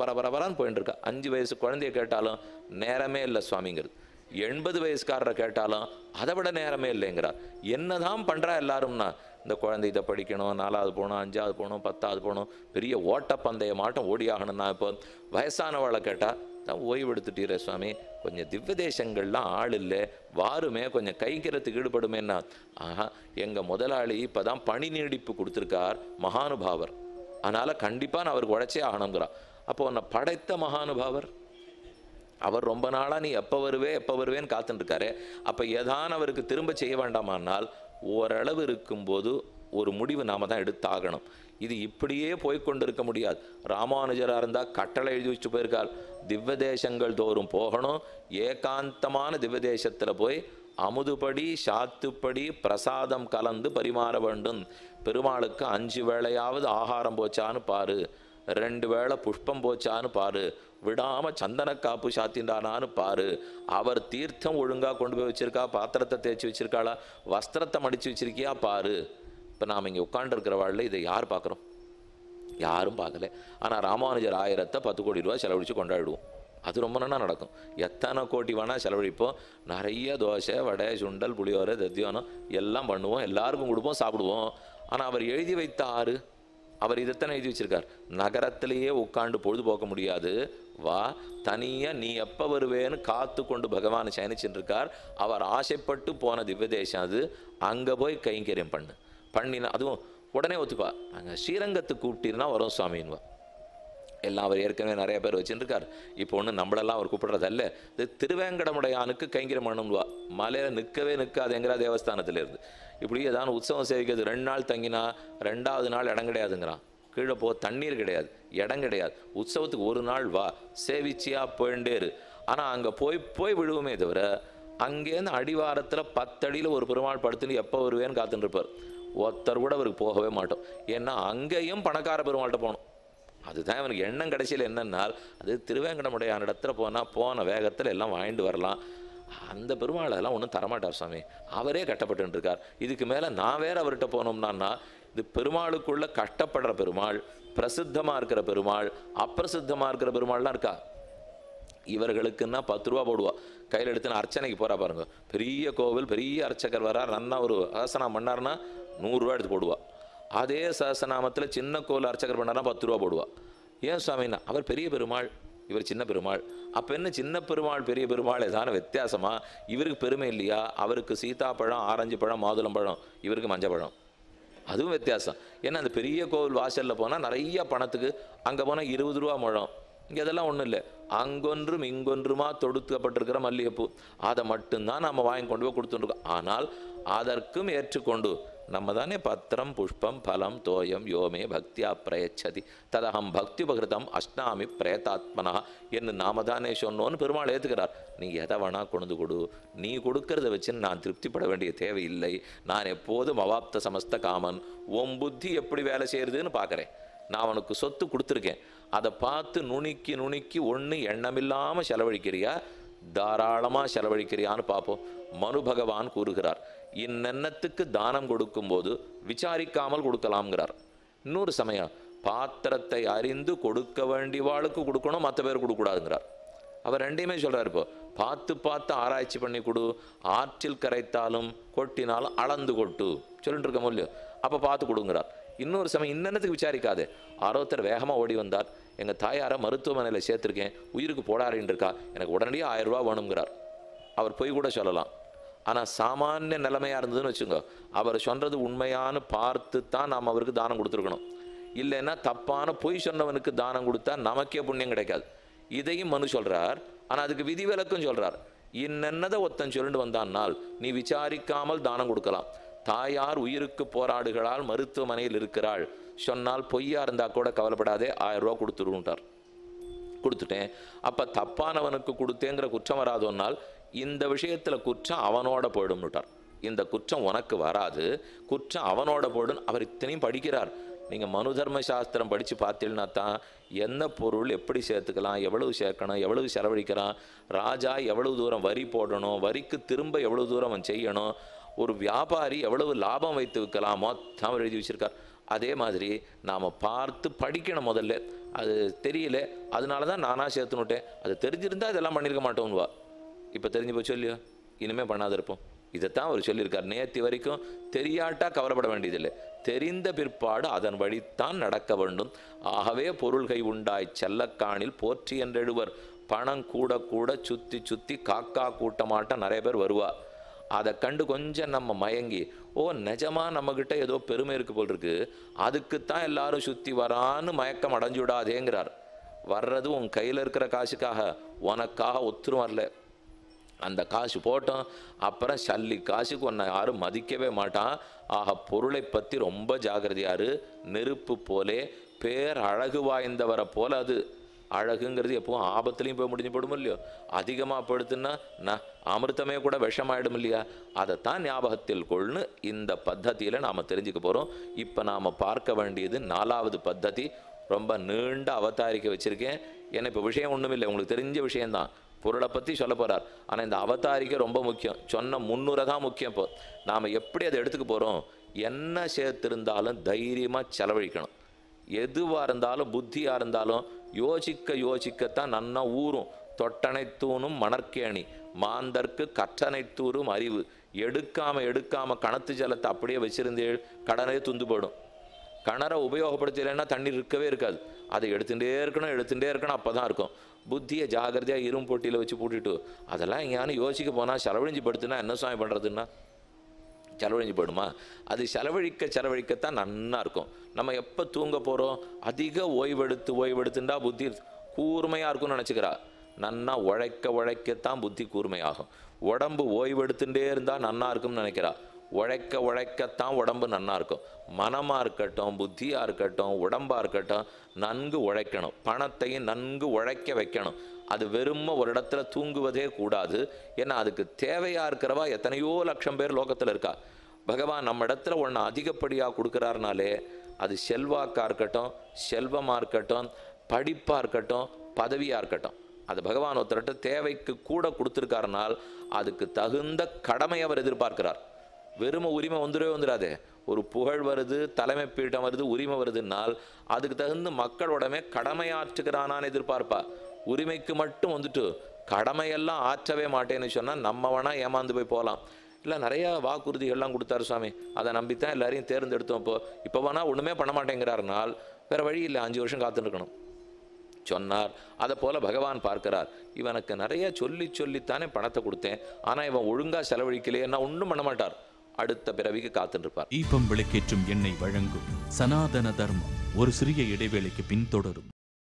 பர பர பரன்னு போயிட்டு இருக்கா அஞ்சு வயசு குழந்தைய கேட்டாலும் நேரமே இல்லை சுவாமிங்கிறது எண்பது வயசுக்காரரை கேட்டாலும் அதை விட நேரமே இல்லைங்கிறார் என்னதான் பண்றா எல்லாரும்னா இந்த குழந்தை இதை படிக்கணும் நாலாவது போகணும் அஞ்சாவது போகணும் பத்தாவது போகணும் பெரிய ஓட்டப்பந்தய மாட்டம் ஓடி ஆகணும்னா இப்போ வயசானவளை கேட்டால் தான் ஓய்வு எடுத்துட்டீரே சுவாமி கொஞ்சம் திவ்ய தேசங்கள்லாம் ஆள் இல்லை வாருமே கொஞ்சம் கைக்கிறதுக்கு ஈடுபடுமேன்னா ஆஹா எங்கள் முதலாளி இப்போ தான் பணி நீடிப்பு கொடுத்துருக்கார் மகானுபாவர் அதனால் கண்டிப்பாக நான் அவருக்கு உழைச்சே ஆகணுங்கிறார் அப்போ உன்னை படைத்த மகானுபாவர் அவர் ரொம்ப நாளாக நீ எப்போ வருவே எப்போ வருவேன்னு காத்துட்டு இருக்காரு அப்போ எதான் அவருக்கு திரும்ப செய்ய வேண்டாமானால் ஓரளவு இருக்கும்போது ஒரு முடிவு நாம தான் எடுத்தாகணும் இது இப்படியே போய் கொண்டிருக்க முடியாது ராமானுஜராக இருந்தால் கட்டளை எழுதி வச்சுட்டு போயிருக்கார் திவ்ய தேசங்கள் தோறும் போகணும் ஏகாந்தமான திவ்ய தேசத்தில் போய் அமுதுபடி சாத்துப்படி பிரசாதம் கலந்து பரிமாற வேண்டும் பெருமாளுக்கு அஞ்சு வேளையாவது ஆகாரம் போச்சான்னு பாரு ரெண்டு வேளை புஷ்பம் போச்சான்னு பாரு விடாம சந்தன காப்பு சாத்தின்றானான்னு பாரு அவர் தீர்த்தம் ஒழுங்கா கொண்டு போய் வச்சிருக்கா பாத்திரத்தை தேய்ச்சி வச்சிருக்காளா வஸ்திரத்தை மடிச்சு வச்சிருக்கியா பாரு இப்போ நாம் இங்கே உட்காண்டிருக்கிறவாழ்ல இதை யார் பார்க்குறோம் யாரும் பார்க்கல ஆனால் ராமானுஜர் ஆயிரத்தை பத்து கோடி ரூபா செலவழித்து கொண்டாடுவோம் அது ரொம்ப நல்லா நடக்கும் எத்தனை கோடி வேணால் செலவழிப்போம் நிறைய தோசை வடை சுண்டல் புளியோரை தத்தியானம் எல்லாம் பண்ணுவோம் எல்லாருக்கும் கொடுப்போம் சாப்பிடுவோம் ஆனால் அவர் எழுதி வைத்த ஆறு அவர் இதைத்தானே எழுதி வச்சிருக்கார் நகரத்திலேயே உட்காந்து பொழுதுபோக்க முடியாது வா தனியா நீ எப்போ வருவேன்னு காத்து கொண்டு பகவான் சயனிச்சுட்டு இருக்கார் அவர் ஆசைப்பட்டு போன திவ்ய தேசம் அது அங்கே போய் கைங்கரியம் பண்ணு பண்ணினா அதுவும் உடனே ஒத்துப்பா அங்கே ஸ்ரீரங்கத்துக்கு கூப்பிட்டீர்னா வரும் சுவாமின்வா எல்லாம் அவர் ஏற்கனவே நிறைய பேர் வச்சுருக்கார் இப்போ ஒன்று நம்மளெல்லாம் அவர் கூப்பிடுறதல்ல இது திருவேங்கடமுடையானுக்கு கைங்கரியம் பண்ணணும்வா மலையில் நிற்கவே நிற்காதுங்கிற தேவஸ்தானத்துல இருந்து இப்படி ஏதாவது உற்சவம் சேவிக்கிறது ரெண்டு நாள் தங்கினா ரெண்டாவது நாள் இடம் கிடையாதுங்கிறான் கீழே போ தண்ணீர் கிடையாது இடம் கிடையாது உற்சவத்துக்கு ஒரு நாள் வா சேவிச்சியா போயிட்டே இரு ஆனால் அங்கே போய் போய் விழுவுமே தவிர அங்கேருந்து அடிவாரத்தில் பத்தடியில் ஒரு பெருமாள் படுத்துன்னு எப்போ வருவேன்னு காத்துட்டு இருப்பார் ஒருத்தர் கூட அவருக்கு போகவே மாட்டோம் ஏன்னா அங்கேயும் பணக்கார பெருமாள்கிட்ட போகணும் அதுதான் இவனுக்கு எண்ணம் கடைசியில் என்னன்னால் அது திருவேங்கடமுடையான இடத்துல போனால் போன வேகத்தில் எல்லாம் வாங்கிட்டு வரலாம் அந்த பெருமாளெல்லாம் ஒன்றும் தரமாட்டார் சுவாமி அவரே கட்டப்பட்டு இருக்கார் இதுக்கு மேலே நான் வேற அவர்கிட்ட போனோம்னா இது பெருமாளுக்குள்ள கஷ்டப்படுற பெருமாள் பிரசித்தமாக இருக்கிற பெருமாள் அப்பிரசித்தமாக இருக்கிற பெருமாள்லாம் இருக்கா இவர்களுக்குன்னா பத்து ரூபா போடுவா கையில் எடுத்துன்னு அர்ச்சனைக்கு போறா பாருங்க பெரிய கோவில் பெரிய அர்ச்சகர் வரார் நன்னா ஒரு ஆசனம் பண்ணார்னா நூறுரூவா எடுத்து போடுவா அதே சஹசநாமத்தில் சின்ன கோவில் அர்ச்சகர் பண்ணார்னா பத்து ரூபா போடுவா ஏன் சுவாமின்னா அவர் பெரிய பெருமாள் இவர் சின்ன பெருமாள் அப்போ என்ன சின்ன பெருமாள் பெரிய பெருமாள் ஏதான வித்தியாசமா இவருக்கு பெருமை இல்லையா அவருக்கு சீதாப்பழம் ஆரஞ்சு பழம் மாதுளம் பழம் இவருக்கு மஞ்சள் பழம் அதுவும் வித்தியாசம் ஏன்னா அந்த பெரிய கோவில் வாசலில் போனால் நிறைய பணத்துக்கு அங்கே போனால் இருபது ரூபா முழம் இங்கே அதெல்லாம் ஒன்றும் இல்லை அங்கொன்றும் இங்கொன்றுமா தொடுக்கப்பட்டிருக்கிற மல்லிகைப்பூ அதை மட்டும்தான் நம்ம வாங்கி கொண்டு போய் கொடுத்துருக்கோம் ஆனால் அதற்கும் ஏற்றுக்கொண்டு நம்ம தானே பத்திரம் புஷ்பம் பலம் தோயம் யோமே பக்தியா பிரயச்சதி ததகம் பக்தி பகிருதம் அஷ்டாமி பிரயதாத்மனா என்று நாம தானே சொன்னோன்னு பெருமாள் ஏற்றுக்கிறார் நீ எதை வேணா கொண்டு கொடு நீ கொடுக்கறத வச்சு நான் திருப்திப்பட வேண்டிய தேவையில்லை நான் எப்போதும் அவாப்த சமஸ்த காமன் உன் புத்தி எப்படி வேலை செய்யறதுன்னு பார்க்குறேன் நான் அவனுக்கு சொத்து கொடுத்துருக்கேன் அதை பார்த்து நுணுக்கி நுணுக்கி ஒன்று எண்ணமில்லாமல் செலவழிக்கிறியா தாராளமாக செலவழிக்கிறியான்னு பார்ப்போம் மனு பகவான் கூறுகிறார் இன்னென்னத்துக்கு தானம் கொடுக்கும்போது விசாரிக்காமல் கொடுக்கலாம்ங்கிறார் இன்னொரு சமயம் பாத்திரத்தை அறிந்து கொடுக்க வேண்டியவாளுக்கு கொடுக்கணும் மற்ற பேர் கொடுக்கக்கூடாதுங்கிறார் அவர் ரெண்டையுமே சொல்றாரு இப்போ பார்த்து பார்த்து ஆராய்ச்சி பண்ணி கொடு ஆற்றில் கரைத்தாலும் கொட்டினாலும் அளந்து கொட்டு சொல்லிட்டு இருக்க முடியும் அப்போ பார்த்து கொடுங்கிறார் இன்னொரு சமயம் இன்னத்துக்கு விசாரிக்காதே ஆரோத்தர் வேகமாக ஓடி வந்தார் எங்கள் தாயாரை மருத்துவமனையில் சேர்த்துருக்கேன் உயிருக்கு போடாரின்னு இருக்கா எனக்கு உடனடியாக ஆயிரம் ரூபா வேணுங்கிறார் அவர் பொய் கூட சொல்லலாம் ஆனால் சாமானிய நிலைமையாக இருந்ததுன்னு வச்சுங்க அவர் சொல்றது உண்மையான்னு பார்த்து தான் நாம் அவருக்கு தானம் கொடுத்துருக்கணும் இல்லைன்னா தப்பான பொய் சொன்னவனுக்கு தானம் கொடுத்தா நமக்கே புண்ணியம் கிடைக்காது இதையும் மனு சொல்றார் ஆனால் அதுக்கு விதிவிலக்கும் சொல்றார் இன்னென்னதை ஒருத்தன் சொல்லிட்டு வந்தான்னால் நீ விசாரிக்காமல் தானம் கொடுக்கலாம் தாயார் உயிருக்கு போராடுகளால் மருத்துவமனையில் இருக்கிறாள் சொன்னால் பொய்யா இருந்தா கூட கவலைப்படாதே ஆயிரம் ரூபா கொடுத்துருன்ட்டார் கொடுத்துட்டேன் அப்போ தப்பானவனுக்கு கொடுத்தேங்கிற குற்றம் வராதோன்னால் இந்த விஷயத்தில் குற்றம் அவனோட போயிடும்னுட்டார் இந்த குற்றம் உனக்கு வராது குற்றம் அவனோட போயிடும் அவர் இத்தனையும் படிக்கிறார் நீங்கள் மனு தர்ம சாஸ்திரம் படித்து பார்த்தீங்கன்னா தான் என்ன பொருள் எப்படி சேர்த்துக்கலாம் எவ்வளவு சேர்க்கணும் எவ்வளவு செலவழிக்கிறான் ராஜா எவ்வளவு தூரம் வரி போடணும் வரிக்கு திரும்ப எவ்வளவு தூரம் அவன் செய்யணும் ஒரு வியாபாரி எவ்வளவு லாபம் வைத்து விற்கலாம் மொத்தம் அவர் எழுதி வச்சிருக்கார் அதே மாதிரி நாம் பார்த்து படிக்கணும் முதல்ல அது தெரியல அதனால தான் நானாக சேர்த்துனுட்டேன் அது தெரிஞ்சிருந்தா இதெல்லாம் பண்ணியிருக்க மாட்டோம்னுவா இப்போ தெரிஞ்சு போச்சு இல்லையோ இனிமேல் பண்ணாத இருப்போம் இதைத்தான் அவர் சொல்லியிருக்கார் நேத்தி வரைக்கும் தெரியாட்டா கவலைப்பட வேண்டியதில்லை தெரிந்த பிற்பாடு அதன் வழித்தான் நடக்க வேண்டும் ஆகவே பொருள்கை உண்டாய் செல்லக்காணில் போற்றி என்றெழுவர் பணம் கூட கூட சுத்தி சுத்தி காக்கா கூட்டமாட்டம் நிறைய பேர் வருவா அதை கண்டு கொஞ்சம் நம்ம மயங்கி ஓ நிஜமா நம்மக்கிட்ட ஏதோ பெருமை இருக்கு போல் இருக்கு அதுக்குத்தான் எல்லாரும் சுத்தி வரான்னு மயக்கம் அடைஞ்சு விடாதேங்கிறார் வர்றது உன் கையில் இருக்கிற காசுக்காக உனக்காக ஒத்துரும் வரல அந்த காசு போட்டோம் அப்புறம் சல்லி காசுக்கு உன்னை யாரும் மதிக்கவே மாட்டான் ஆக பொருளை பற்றி ரொம்ப ஜாகிரதையாரு நெருப்பு போலே பேர் அழகு வாய்ந்தவரை போல அது அழகுங்கிறது எப்பவும் ஆபத்துலையும் போய் முடிஞ்சு போடும் இல்லையோ அதிகமாக படுத்துன்னா நான் அமிர்தமே கூட விஷமாயிடும் இல்லையா அதைத்தான் ஞாபகத்தில் கொள்னு இந்த பத்ததியில் நாம் தெரிஞ்சுக்க போகிறோம் இப்போ நாம் பார்க்க வேண்டியது நாலாவது பத்ததி ரொம்ப நீண்ட அவதாரிக்க வச்சுருக்கேன் ஏன்னா இப்போ விஷயம் ஒன்றும் இல்லை உங்களுக்கு தெரிஞ்ச விஷயம்தான் பொருளை பற்றி சொல்ல போகிறார் ஆனால் இந்த அவதாரிக்கை ரொம்ப முக்கியம் சொன்ன முன்னுரை தான் முக்கியம் இப்போ நாம் எப்படி அதை எடுத்துக்க போகிறோம் என்ன சேர்த்திருந்தாலும் தைரியமாக செலவழிக்கணும் எதுவாக இருந்தாலும் புத்தியாக இருந்தாலும் யோசிக்க யோசிக்கத்தான் நன்னா ஊறும் தொட்டனை தூணும் மணற்கேணி மாந்தர்க்கு கற்றனை தூரும் அறிவு எடுக்காம எடுக்காம கணத்து ஜலத்தை அப்படியே வச்சிருந்தே கடனே துந்து போடும் கிணறை உபயோகப்படுத்தலைன்னா தண்ணீர் இருக்கவே இருக்காது அதை எடுத்துகிட்டே இருக்கணும் எடுத்துகிட்டே இருக்கணும் அப்போ தான் இருக்கும் புத்தியை ஜாகிரதையாக இரும்பு பொட்டியில் வச்சு பூட்டிட்டு அதெல்லாம் எங்கேயானு யோசிக்க போனால் செலவழிஞ்சு படுத்துனா என்ன சுவாமி பண்ணுறதுன்னா செலவழிஞ்சு போயிடுமா அது செலவழிக்க செலவழிக்கத்தான் நன்னா இருக்கும் நம்ம எப்போ தூங்க போகிறோம் அதிக ஓய்வெடுத்து ஓய்வெடுத்துண்டா புத்தி கூர்மையாக இருக்கும்னு நினச்சிக்கிறா நன்னா உழைக்க உழைக்கத்தான் புத்தி கூர்மையாகும் உடம்பு ஓய்வெடுத்துட்டே இருந்தால் நன்னா இருக்கும்னு நினைக்கிறா உழைக்க உழைக்கத்தான் உடம்பு நன்னா இருக்கும் மனமாக இருக்கட்டும் புத்தியாக இருக்கட்டும் உடம்பாக இருக்கட்டும் நன்கு உழைக்கணும் பணத்தையும் நன்கு உழைக்க வைக்கணும் அது வெறும ஒரு இடத்துல தூங்குவதே கூடாது ஏன்னா அதுக்கு தேவையாக இருக்கிறவா எத்தனையோ லட்சம் பேர் லோகத்தில் இருக்கா பகவான் நம்ம இடத்துல ஒன்று அதிகப்படியாக கொடுக்குறாருனாலே அது செல்வாக்காக இருக்கட்டும் செல்வமாக இருக்கட்டும் படிப்பாக இருக்கட்டும் பதவியாக இருக்கட்டும் அது பகவான் ஒருத்தர்கிட்ட தேவைக்கு கூட கொடுத்துருக்காருனால் அதுக்கு தகுந்த கடமை அவர் எதிர்பார்க்கிறார் வெறும உரிமை வந்துடவே வந்துடாதே ஒரு புகழ் வருது தலைமை பீட்டம் வருது உரிமை வருதுன்னால் அதுக்கு தகுந்த மக்களோடமே கடமையாற்றுகிறானான்னு எதிர்பார்ப்பா உரிமைக்கு மட்டும் வந்துட்டு கடமையெல்லாம் ஆற்றவே மாட்டேன்னு சொன்னால் நம்ம வேணா ஏமாந்து போய் போகலாம் இல்லை நிறைய வாக்குறுதிகள்லாம் கொடுத்தாரு சுவாமி அதை நம்பித்தான் எல்லாரையும் தேர்ந்தெடுத்தோம் இப்போ இப்போ வேணா ஒன்றுமே பண்ண மாட்டேங்கிறாருனால் வேற வழி இல்லை அஞ்சு வருஷம் காத்துட்டு இருக்கணும் சொன்னார் அதை போல பகவான் பார்க்கிறார் இவனுக்கு நிறைய சொல்லி சொல்லித்தானே பணத்தை கொடுத்தேன் ஆனால் இவன் ஒழுங்கா செலவழிக்கலையே ஒன்றும் பண்ண மாட்டார் அடுத்த பிறவிக்கு காத்துட்டு இருப்பார் தீபம் விளக்கேற்றும் எண்ணெய் வழங்கும் சனாதன தர்மம் ஒரு சிறிய இடைவேளைக்கு பின் தொடரும்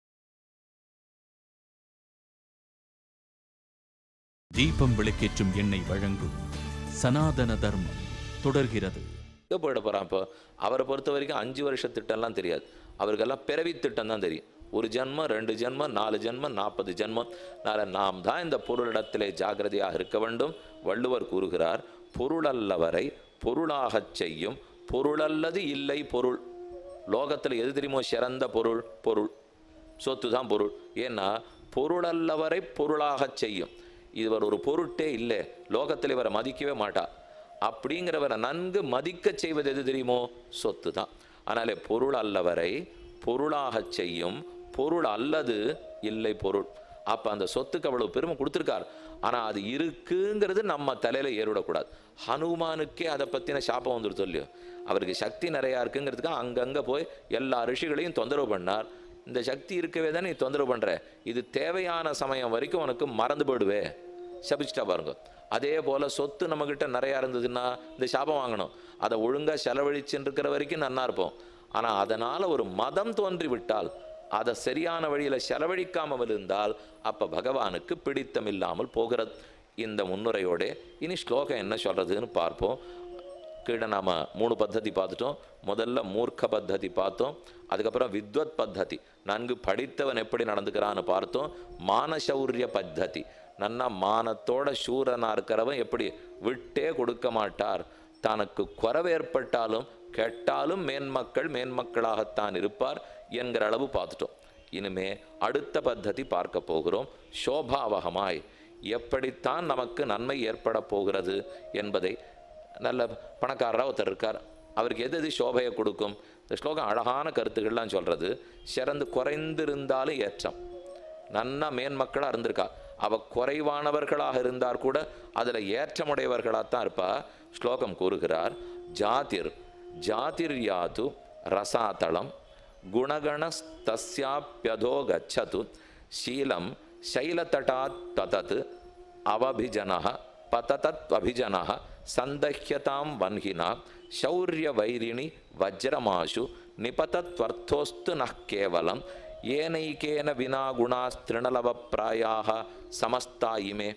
தீபம் விளக்கேற்றும் எண்ணெய் வழங்கும் சனாதன தர்மம் தொடர்கிறது எங்கே போயிட போகிறான் இப்போ அவரை பொறுத்த வரைக்கும் அஞ்சு வருஷ திட்டம்லாம் தெரியாது அவருக்கெல்லாம் பிறவி திட்டம் தான் தெரியும் ஒரு ஜென்மம் ரெண்டு ஜென்மம் நாலு ஜென்மம் நாற்பது ஜென்மம் அதனால நாம் தான் இந்த பொருளிடத்திலே ஜாகிரதையாக இருக்க வேண்டும் வள்ளுவர் கூறுகிறார் பொருளல்லவரை பொருளாகச் செய்யும் பொருளல்லது இல்லை பொருள் லோகத்தில் எது தெரியுமோ சிறந்த பொருள் பொருள் சொத்து தான் பொருள் ஏன்னா பொருளல்லவரை பொருளாகச் செய்யும் இவர் ஒரு பொருட்டே இல்லை லோகத்தில் இவரை மதிக்கவே மாட்டா அப்படிங்கிறவரை நன்கு மதிக்கச் செய்வது எது தெரியுமோ சொத்து தான் ஆனாலே பொருள் அல்லவரை பொருளாகச் செய்யும் பொருள் அல்லது இல்லை பொருள் அப்போ அந்த சொத்துக்கு அவ்வளவு பெருமை கொடுத்துருக்கார் ஆனால் அது இருக்குங்கிறது நம்ம தலையில் ஏறிவிடக்கூடாது ஹனுமானுக்கே அதை பற்றின சாபம் வந்துடுது இல்லையோ அவருக்கு சக்தி நிறையா இருக்குங்கிறதுக்கு அங்கங்கே போய் எல்லா ரிஷிகளையும் தொந்தரவு பண்ணார் இந்த சக்தி இருக்கவே தான் நீ தொந்தரவு பண்ணுற இது தேவையான சமயம் வரைக்கும் உனக்கு மறந்து போயிடுவே சபிச்சிட்டா பாருங்க அதே போல் சொத்து நம்மக்கிட்ட நிறையா இருந்ததுன்னா இந்த சாபம் வாங்கணும் அதை ஒழுங்காக செலவழிச்சுன்னு இருக்கிற வரைக்கும் நன்னா இருப்போம் ஆனால் அதனால் ஒரு மதம் தோன்றி விட்டால் அதை சரியான வழியில் செலவழிக்காமல் இருந்தால் அப்போ பகவானுக்கு பிடித்தம் இல்லாமல் போகிறது இந்த முன்னுரையோட இனி ஸ்லோகம் என்ன சொல்கிறதுன்னு பார்ப்போம் கீழே நாம் மூணு பத்ததி பார்த்துட்டோம் முதல்ல மூர்க்க பத்ததி பார்த்தோம் அதுக்கப்புறம் வித்வத் பத்ததி நன்கு படித்தவன் எப்படி நடந்துக்கிறான்னு பார்த்தோம் மானசௌரிய பத்ததி நன்னா மானத்தோட சூரனாக இருக்கிறவன் எப்படி விட்டே கொடுக்க மாட்டார் தனக்கு குறைவு ஏற்பட்டாலும் கெட்டாலும் மேன்மக்கள் மேன்மக்களாகத்தான் இருப்பார் என்கிற அளவு பார்த்துட்டோம் இனிமே அடுத்த பத்ததி பார்க்க போகிறோம் சோபாவகமாய் எப்படித்தான் நமக்கு நன்மை ஏற்பட போகிறது என்பதை நல்ல பணக்காரராக ஒருத்தர் இருக்கார் அவருக்கு எது எது சோபையை கொடுக்கும் இந்த ஸ்லோகம் அழகான கருத்துக்கள்லாம் சொல்கிறது சிறந்து குறைந்திருந்தாலும் ஏற்றம் நன்னா மேன்மக்களாக இருந்திருக்கா அவ குறைவானவர்களாக இருந்தார் கூட அதில் ஏற்றமுடையவர்களாகத்தான் இருப்பா ஸ்லோகம் கூறுகிறார் ஜாதிர் ஜாதிர் யாது ரசாதளம் குணகணஸ்தஸ்யாப்யதோ கச்சது சீலம் சைலதட்டாத் பதத் அவபிஜனः பததத் அபிஜனः சந்தஹ்யதாம் வன்ஹினா சௌரியவைரிணி வஜ்ரமாஷு நிபதத்வர்த்தோஸ்து நः கேவலம் ஏனைக்கேன வினா குணாஸ்திருணலவ பிராயாக சமஸ்தா இமே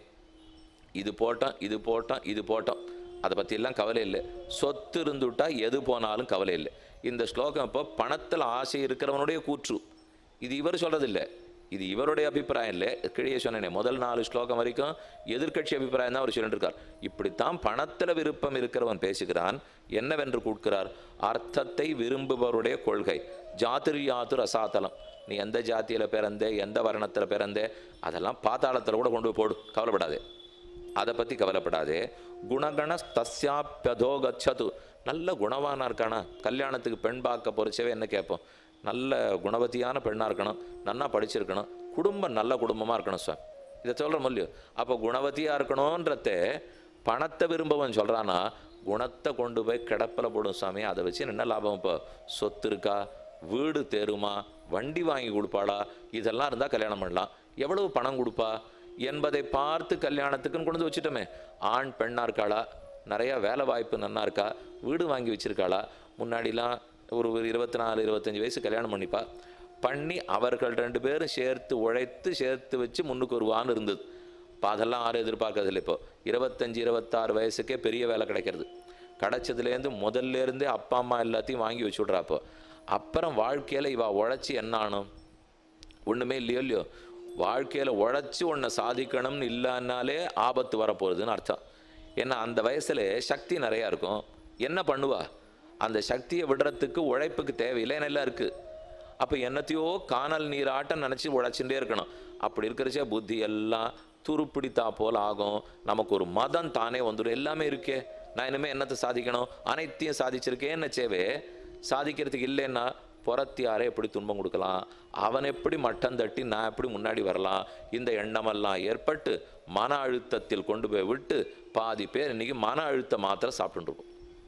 இது போட்டோம் இது போட்டோம் இது போட்டோம் அதை பற்றியெல்லாம் கவலை இல்லை சொத்து இருந்துட்டா எது போனாலும் கவலை இல்லை இந்த ஸ்லோகம் இப்போ பணத்தில் ஆசை இருக்கிறவனுடைய கூற்று இது இவர் சொல்கிறதில்லை இது இவருடைய அபிப்பிராயம் இல்லை கிழிய சொன்னேனே முதல் நாலு ஸ்லோகம் வரைக்கும் எதிர்க்கட்சி அபிப்பிராயம் தான் அவர் சொல்லிட்டு இருக்கார் இப்படித்தான் பணத்தில் விருப்பம் இருக்கிறவன் பேசுகிறான் என்னவென்று கூட்கிறார் அர்த்தத்தை விரும்புபவருடைய கொள்கை ஜாதிர்யாது ரசாத்தலம் நீ எந்த ஜாத்தியில் பிறந்தே எந்த வர்ணத்தில் பிறந்தே அதெல்லாம் பாதாளத்தில் கூட கொண்டு போய் போடு கவலைப்படாதே அதை பற்றி கவலைப்படாதே குணகண தஸ்யாப்பியதோ கச்சது நல்ல குணவானா இருக்கானா கல்யாணத்துக்கு பெண் பார்க்க பொறிச்சவே என்ன கேட்போம் நல்ல குணவதியான பெண்ணாக இருக்கணும் நன்னா படிச்சிருக்கணும் குடும்பம் நல்ல குடும்பமாக இருக்கணும் சார் இதை சொல்கிறோம் இல்லையோ அப்போ குணவதியாக இருக்கணுன்றத பணத்தை விரும்பவன் சொல்கிறானா குணத்தை கொண்டு போய் கிடப்பில் போடும் சாமி அதை வச்சு என்ன லாபம் இப்போ சொத்து இருக்கா வீடு தேருமா வண்டி வாங்கி கொடுப்பாளா இதெல்லாம் இருந்தால் கல்யாணம் பண்ணலாம் எவ்வளவு பணம் கொடுப்பா என்பதை பார்த்து கல்யாணத்துக்குன்னு கொண்டு வந்து வச்சுட்டோமே ஆண் பெண்ணா இருக்காளா நிறையா வேலை வாய்ப்பு நன்னா இருக்கா வீடு வாங்கி வச்சிருக்காளா முன்னாடிலாம் ஒரு ஒரு இருபத்தி நாலு இருபத்தஞ்சி வயசு கல்யாணம் பண்ணிப்பா பண்ணி அவர்கள் ரெண்டு பேரும் சேர்த்து உழைத்து சேர்த்து வச்சு முன்னுக்கு வருவான்னு இருந்தது இப்போ அதெல்லாம் யாரும் எதிர்பார்க்கறதில்ல இப்போ இருபத்தஞ்சி இருபத்தாறு வயசுக்கே பெரிய வேலை கிடைக்கிறது கிடைச்சதுலேருந்து முதல்ல இருந்தே அப்பா அம்மா எல்லாத்தையும் வாங்கி வச்சு விட்றா அப்போ அப்புறம் வாழ்க்கையில் இவ உழைச்சி என்ன ஆனும் ஒன்றுமே இல்லையோ இல்லையோ வாழ்க்கையில் உழைச்சி ஒன்றை சாதிக்கணும்னு இல்லைன்னாலே ஆபத்து வரப்போகுதுன்னு அர்த்தம் ஏன்னா அந்த வயசில் சக்தி நிறையா இருக்கும் என்ன பண்ணுவா அந்த சக்தியை விடுறதுக்கு உழைப்புக்கு தேவையில்லை எல்லாம் இருக்குது அப்போ என்னத்தையோ காணல் நீராட்டம் நினச்சி உழைச்சுட்டே இருக்கணும் அப்படி இருக்கிறச்சே புத்தி எல்லாம் துருப்பிடித்தா போல் ஆகும் நமக்கு ஒரு மதம் தானே வந்துடும் எல்லாமே இருக்கே நான் இனிமேல் என்னத்தை சாதிக்கணும் அனைத்தையும் சாதிச்சிருக்கேன் என்ன சேவே சாதிக்கிறதுக்கு இல்லைன்னா புறத்தியாரே எப்படி துன்பம் கொடுக்கலாம் அவன் எப்படி மட்டம் தட்டி நான் எப்படி முன்னாடி வரலாம் இந்த எண்ணமெல்லாம் ஏற்பட்டு மன அழுத்தத்தில் கொண்டு போய் விட்டு பாதி பேர் இன்னைக்கு மன அழுத்த மாத்திரை சாப்பிட்டுருக்கோம்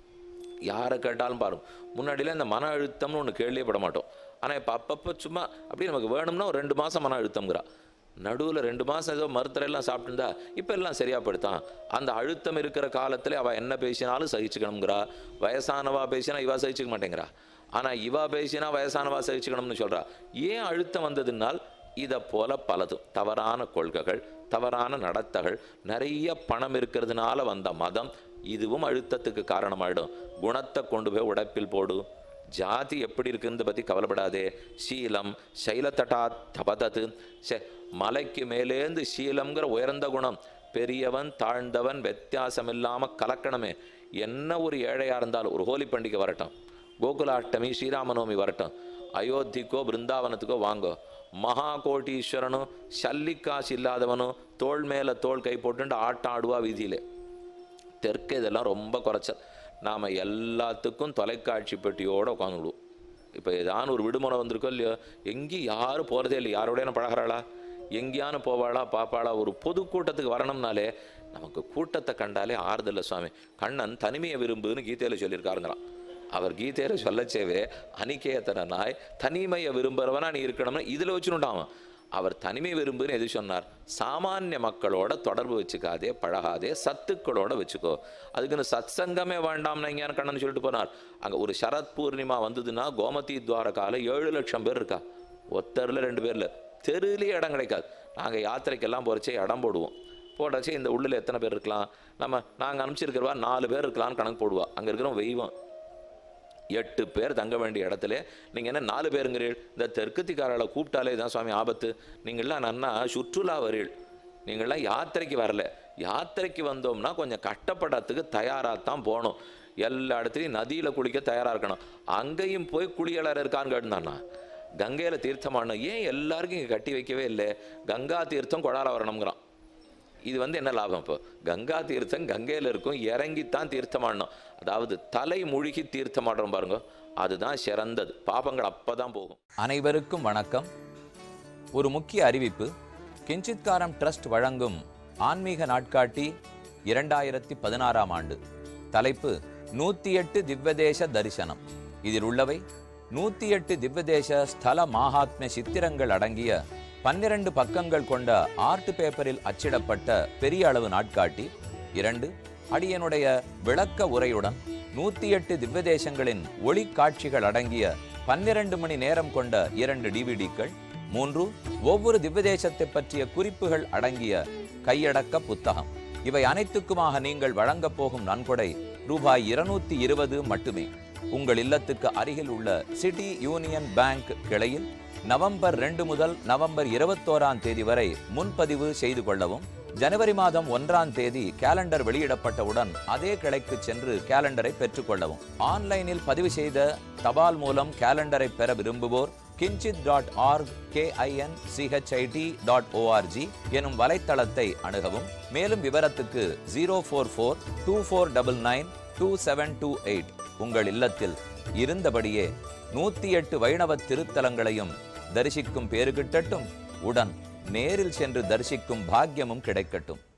யாரை கேட்டாலும் பாருங்க முன்னாடிலாம் இந்த மன அழுத்தம்னு ஒன்று கேள்வியே பட மாட்டோம் ஆனால் இப்போ அப்பப்போ சும்மா அப்படியே நமக்கு வேணும்னா ஒரு ரெண்டு மாதம் மன அழுத்தம்ங்கிறா நடுவில் ரெண்டு மாதம் ஏதோ மருத்துவ எல்லாம் சாப்பிட்டுருந்தா இப்போ எல்லாம் சரியா படுத்தான் அந்த அழுத்தம் இருக்கிற காலத்தில் அவள் என்ன பேசினாலும் சகிச்சுக்கணுங்கிறா வயசானவா பேசினா இவா சகிச்சுக்க மாட்டேங்கிறா ஆனால் இவா பேசினா வயசானவா சகிச்சுக்கணும்னு சொல்கிறா ஏன் அழுத்தம் வந்ததுனால் இதை போல பலதும் தவறான கொள்கைகள் தவறான நடத்தைகள் நிறைய பணம் இருக்கிறதுனால வந்த மதம் இதுவும் அழுத்தத்துக்கு காரணமாயிடும் குணத்தை கொண்டு போய் உடைப்பில் போடு ஜாதி எப்படி இருக்குன்னு பற்றி கவலைப்படாதே சீலம் சைலத்தட்டா தபதத்து சே மலைக்கு மேலேந்து சீலம்ங்கிற உயர்ந்த குணம் பெரியவன் தாழ்ந்தவன் வித்தியாசம் இல்லாமல் கலக்கணமே என்ன ஒரு ஏழையாக இருந்தாலும் ஒரு ஹோலி பண்டிகை வரட்டும் கோகுலாஷ்டமி ஸ்ரீராமநவமி வரட்டும் அயோத்திக்கோ பிருந்தாவனத்துக்கோ வாங்கோ மகா கோட்டீஸ்வரனும் சல்லிக்காசு இல்லாதவனும் தோள் மேலே தோள் கை போட்டுண்டு ஆட்டம் ஆடுவா வீதியிலே தெற்கு இதெல்லாம் ரொம்ப குறைச்சல் நாம் எல்லாத்துக்கும் தொலைக்காட்சி பெட்டியோடு உட்காந்துடுவோம் இப்போ ஏதான ஒரு விடுமுறை வந்திருக்கோ இல்லையோ எங்கேயும் யாரும் போகிறதே இல்லை யாரோட பழகிறாளா எங்கேயானு போவாளா பாப்பாளா ஒரு பொதுக்கூட்டத்துக்கு வரணும்னாலே நமக்கு கூட்டத்தை கண்டாலே ஆறுதல்ல சுவாமி கண்ணன் தனிமையை விரும்புன்னு கீதையில் சொல்லியிருக்காருங்களாம் அவர் கீதையில சொல்லச்சேவே அனிகேதனாய் தனிமையை விரும்புகிறவனா நீ இருக்கணும்னா இதில் வச்சுனுட்டான் அவர் தனிமை விரும்புன்னு எது சொன்னார் சாமானிய மக்களோட தொடர்பு வச்சுக்காதே பழகாதே சத்துக்களோட வச்சுக்கோ அதுக்குன்னு சத் சங்கமே வேண்டாம்னு எங்கேயான கண்ணன் சொல்லிட்டு போனார் அங்கே ஒரு சரத் பூர்ணிமா வந்ததுன்னா கோமதி துவாரகால ஏழு லட்சம் பேர் இருக்கா ஒத்தரில் ரெண்டு பேரில் தெருலேயே இடம் கிடைக்காது நாங்கள் யாத்திரைக்கெல்லாம் போகிறச்சே இடம் போடுவோம் போடுறச்சே இந்த உள்ளில் எத்தனை பேர் இருக்கலாம் நம்ம நாங்கள் அனுப்பிச்சிருக்கிறவா நாலு பேர் இருக்கலாம்னு கணக்கு போடுவா அங்கே இருக்கிறோம் வெய்வம் எட்டு பேர் தங்க வேண்டிய இடத்துல நீங்கள் என்ன நாலு பேருங்கிறீள் இந்த தெற்குத்திக்காரர்களை கூப்பிட்டாலே தான் சுவாமி ஆபத்து நீங்கள்லாம் நன்னா சுற்றுலா வரீள் நீங்கள்லாம் யாத்திரைக்கு வரல யாத்திரைக்கு வந்தோம்னா கொஞ்சம் கஷ்டப்படுறதுக்கு தயாராக தான் போகணும் எல்லா இடத்துலையும் நதியில் குளிக்க தயாராக இருக்கணும் அங்கேயும் போய் குளியலர் இருக்கான்னு கேட்டுந்தாண்ணா கங்கையில் தீர்த்தமானோம் ஏன் எல்லாருக்கும் இங்கே கட்டி வைக்கவே இல்லை கங்கா தீர்த்தம் கொடால வரணுங்கிறான் இது வந்து என்ன லாபம் இப்போ கங்கா தீர்த்தம் கங்கையில் இருக்கும் இறங்கித்தான் தீர்த்தமாடணும் அதாவது தலை முழுகி தீர்த்தமாடுறோம் பாருங்க அதுதான் சிறந்தது பாபங்கள் அப்போ தான் போகும் அனைவருக்கும் வணக்கம் ஒரு முக்கிய அறிவிப்பு கிஞ்சித்காரம் ட்ரஸ்ட் வழங்கும் ஆன்மீக நாட்காட்டி இரண்டாயிரத்தி பதினாறாம் ஆண்டு தலைப்பு நூத்தி எட்டு திவ்யதேச தரிசனம் இதில் உள்ளவை நூத்தி எட்டு திவ்யதேச ஸ்தல மாகாத்மிய சித்திரங்கள் அடங்கிய பன்னிரண்டு பக்கங்கள் கொண்ட ஆர்ட் பேப்பரில் அச்சிடப்பட்ட பெரிய அளவு நாட்காட்டி இரண்டு அடியனுடைய விளக்க உரையுடன் நூத்தி எட்டு திவ்யதேசங்களின் ஒளி காட்சிகள் அடங்கிய பன்னிரண்டு மணி நேரம் கொண்ட இரண்டு டிவிடிக்கள் மூன்று ஒவ்வொரு திவ்யதேசத்தை பற்றிய குறிப்புகள் அடங்கிய கையடக்க புத்தகம் இவை அனைத்துக்குமாக நீங்கள் வழங்கப் போகும் நன்கொடை ரூபாய் இருநூத்தி இருபது மட்டுமே உங்கள் இல்லத்துக்கு அருகில் உள்ள சிட்டி யூனியன் பேங்க் கிளையில் நவம்பர் ரெண்டு முதல் நவம்பர் இருபத்தோராம் தேதி வரை முன்பதிவு செய்து கொள்ளவும் ஜனவரி மாதம் ஒன்றாம் தேதி கேலண்டர் வெளியிடப்பட்டவுடன் அதே கிளைக்கு சென்று கேலண்டரை பெற்றுக்கொள்ளவும் ஆன்லைனில் பதிவு செய்த தபால் மூலம் கேலண்டரை பெற விரும்புவோர் Kinchit dot org KIN CHIT dot ORG எனும் வலைத்தளத்தை அணுகவும் மேலும் விவரத்துக்கு zero four four two four double nine two seven two eight உங்கள் இல்லத்தில் இருந்தபடியே நூத்தி எட்டு வைணவ திருத்தலங்களையும் தரிசிக்கும் பேறு கிட்டட்டும் உடன் நேரில் சென்று தரிசிக்கும் பாக்கியமும் கிடைக்கட்டும்